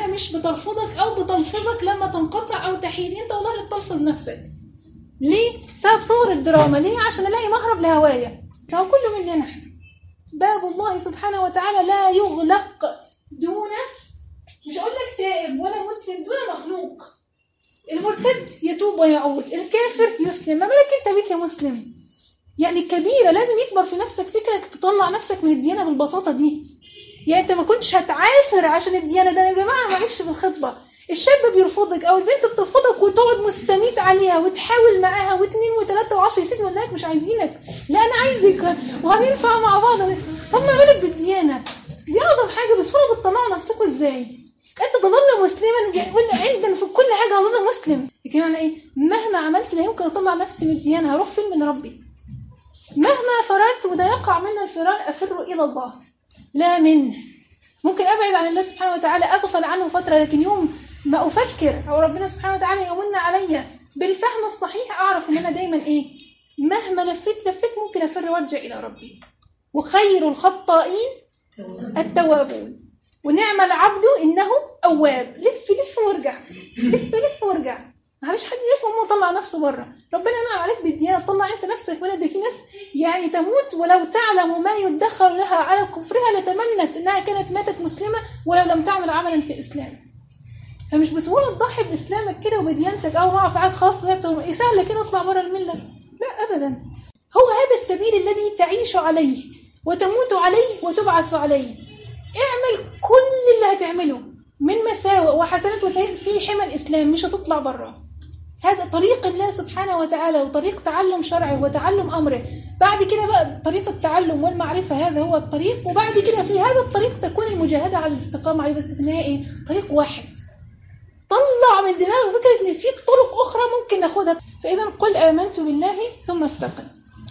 مش بترفضك او بتلفظك لما تنقطع او تحيد انت والله اللي بتلفظ نفسك ليه سبب صور الدراما ليه عشان الاقي مهرب لهوايا هو كله مننا احنا باب الله سبحانه وتعالى لا يغلق دون مش هقول لك تائب ولا مسلم دون مخلوق المرتد يتوب ويعود الكافر يسلم ما بالك انت بيك يا مسلم يعني كبيرة لازم يكبر في نفسك فكرك تطلع نفسك من الديانة بالبساطة دي يعني انت ما كنتش هتعافر عشان الديانة ده يا جماعة معلش بالخطبة الشاب بيرفضك او البنت بترفضك وتقعد مستميت عليها وتحاول معاها واثنين وثلاثة وعشرة يا سيدي والله مش عايزينك لا انا عايزك وهننفع مع بعض طب ما بالك بالديانة دي اعظم حاجة بس هو بتطلعوا نفسكم ازاي انت تظل مسلما يقول عندنا في كل حاجه هظل مسلم لكن انا ايه مهما عملت لا يمكن اطلع نفسي من الديانه هروح فين من ربي مهما فررت وده يقع منا الفرار افر الى الله لا منه ممكن ابعد عن الله سبحانه وتعالى اغفل عنه فتره لكن يوم ما افكر او ربنا سبحانه وتعالى يمن عليا بالفهم الصحيح اعرف ان انا دايما ايه مهما لفيت لفيت ممكن افر وارجع الى ربي وخير الخطائين التوابون ونعم العبد انه اواب لف لف وارجع لف لف وارجع ما فيش حد يفهم وطلع نفسه بره ربنا نعم عليك بالديانه طلع انت نفسك من ده في ناس يعني تموت ولو تعلم ما يدخر لها على كفرها لتمنت انها كانت ماتت مسلمه ولو لم تعمل عملا في الاسلام فمش بسهوله تضحي باسلامك كده وبديانتك او مع افعال خاصه سهله كده اطلع بره المله لا ابدا هو هذا السبيل الذي تعيش عليه وتموت عليه وتبعث عليه اعمل كل اللي هتعمله من مساوئ وحسنات وسيئات في حمى الاسلام مش هتطلع بره هذا طريق الله سبحانه وتعالى وطريق تعلم شرعه وتعلم امره بعد كده بقى طريق التعلم والمعرفه هذا هو الطريق وبعد كده في هذا الطريق تكون المجاهده على الاستقامه عليه بس في النهايه ايه طريق واحد طلع من دماغه فكره ان في طرق اخرى ممكن ناخدها فاذا قل امنت بالله ثم استقم